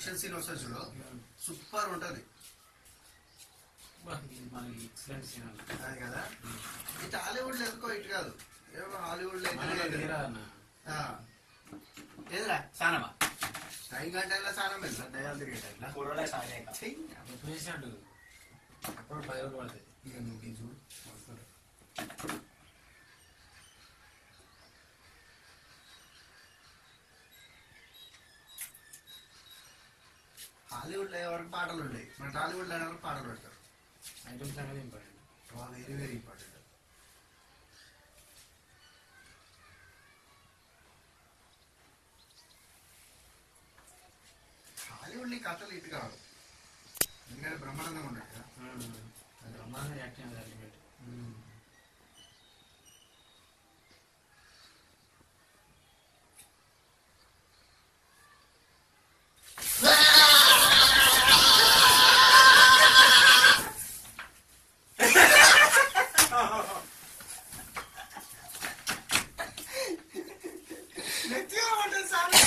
Action scene వస్తుంది చూడు super ఉంటది బా, ఇది మనకి ఎక్సలెంట్ సీన్ అన్న అది కదా ఇటు హాలీవుడ్ లో ఎందుకో ఇటు కాదు ఏమో హాలీవుడ్ లో మనలో అయితే తీరా అన్న ఆ. ఏదిరా సానమా టైం గంటల సారం వెళ్తా దయాలు తిరిగేట ఇట్లా కూరలో సాగాక చెయ్యి. ఎప్పుడు చేసినట్టు అప్పుడు పది రోజులు పడుతుంది ఇక నువ్వు ఇది చూడు హాలీవుడ్ లో ఎవరికి పాటలు ఉండేవి మన టాలీవుడ్ లో ఎవరికి పాటలు పెడతారు ఐటమ్స్ అనేది important very very important Hollywood నీ కథలు ఇటు కాదు ఎందుకంటే బ్రహ్మానందంగా ఉన్నాడు కదా బ్రహ్మాండ యాక్టింగ్ అల్టిమేట్ నెత్తిగా ఉంటుంది సార్